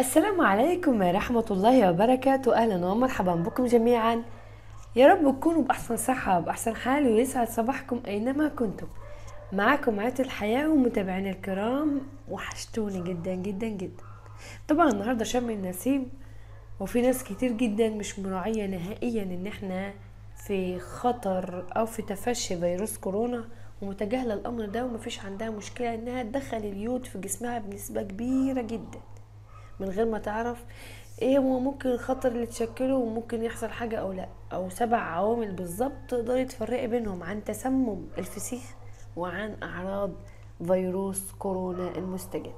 السلام عليكم ورحمة الله وبركاته أهلا ومرحبا بكم جميعا يا رب تكونوا بأحسن صحة وبأحسن حال ويسعد صباحكم أينما كنتم معكم عيت الحياة ومتابعين الكرام وحشتوني جدا جدا جدا طبعا النهاردة شم النسيم وفي ناس كتير جدا مش مراعية نهائيا ان احنا في خطر او في تفشي فيروس كورونا ومتجاهلة الامر ده ومفيش عندها مشكلة انها تدخل اليود في جسمها بنسبة كبيرة جدا من غير ما تعرف ايه هو ممكن الخطر اللي تشكله وممكن يحصل حاجة او لا او سبع عوامل بالظبط تقدري تفرقي بينهم عن تسمم الفسيخ وعن اعراض فيروس كورونا المستجد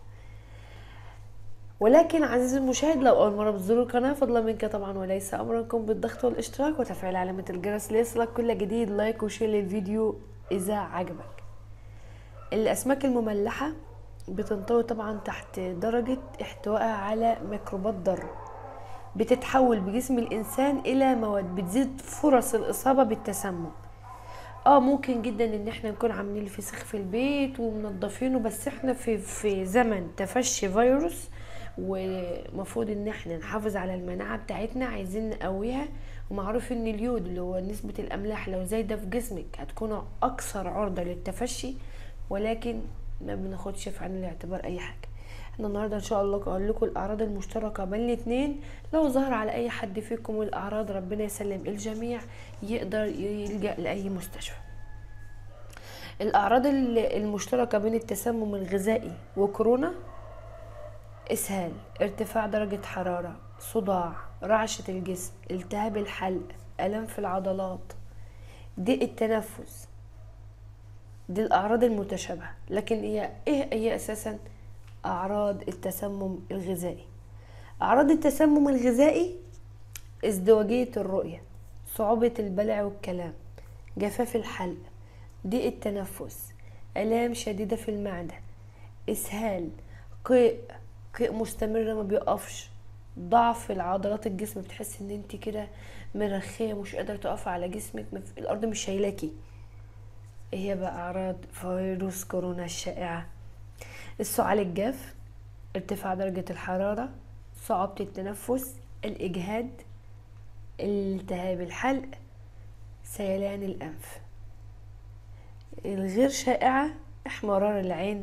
ولكن عزيزي المشاهد لو اول مره بتزوروا القناه فضلا منك طبعا وليس امركم بالضغط والاشتراك وتفعيل علامه الجرس ليصلك كل جديد لايك وشير للفيديو اذا عجبك الاسماك المملحه بتنطوي طبعا تحت درجه احتوائها على ميكروبات ضاره بتتحول بجسم الانسان الى مواد بتزيد فرص الاصابه بالتسمم اه ممكن جدا ان احنا نكون عاملين الفسيخ في البيت ومنضفينه بس احنا في في زمن تفشي فيروس ومفروض ان احنا نحافظ على المناعه بتاعتنا عايزين نقويها ومعروف ان اليود اللي هو نسبه الاملاح لو زايده في جسمك هتكون اكثر عرضه للتفشي ولكن ما بناخدش في عين الاعتبار اي حاجه احنا النهارده ان شاء الله اقول لكم الاعراض المشتركه بين الاثنين لو ظهر على اي حد فيكم الاعراض ربنا يسلم الجميع يقدر يلجا لاي مستشفى الاعراض المشتركه بين التسمم الغذائي وكورونا اسهال ارتفاع درجه حراره صداع رعشه الجسم التهاب الحلق الم في العضلات ضيق التنفس دي الاعراض المتشابهه لكن هي ايه هي اساسا اعراض التسمم الغذائي اعراض التسمم الغذائي ازدواجيه الرؤيه صعوبه البلع والكلام جفاف الحلق ضيق التنفس الام شديده في المعده اسهال قيء قيء مستمر ما بيقفش ضعف العضلات الجسم بتحس ان انت كده مرخيه مش قادره تقفي على جسمك الارض مش شايلاكي ايه هي بقى اعراض فيروس كورونا الشائعه السعال الجاف ارتفاع درجه الحراره صعوبه التنفس الاجهاد التهاب الحلق سيلان الانف الغير شائعه احمرار العين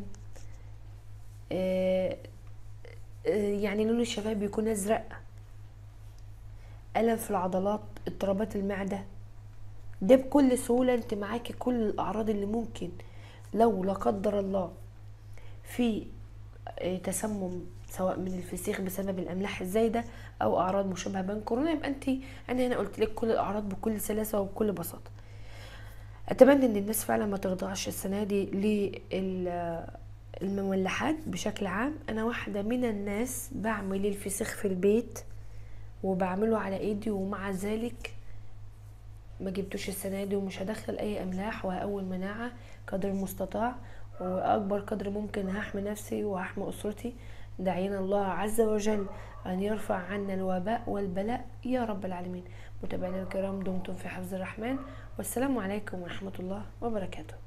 آه يعني لون الشفايف بيكون ازرق الم في العضلات اضطرابات المعده ده بكل سهوله انت معاكي كل الاعراض اللي ممكن لو لا قدر الله في تسمم سواء من الفسيخ بسبب الاملاح الزايده او اعراض مشابهه بين كورونا يبقى انت انا هنا قلت لك كل الاعراض بكل سلاسه وبكل بساطه اتمنى ان الناس فعلا ما تخضعش السنه دي لل المملحات بشكل عام انا واحده من الناس بعمل الفسيخ في البيت وبعمله على ايدي ومع ذلك ما جبتوش السنه دي ومش هدخل اي املاح وهقوي المناعه قدر المستطاع واكبر قدر ممكن هحمي نفسي وهحمي اسرتي دعينا الله عز وجل ان يرفع عنا الوباء والبلاء يا رب العالمين متابعينا الكرام دمتم في حفظ الرحمن والسلام عليكم ورحمه الله وبركاته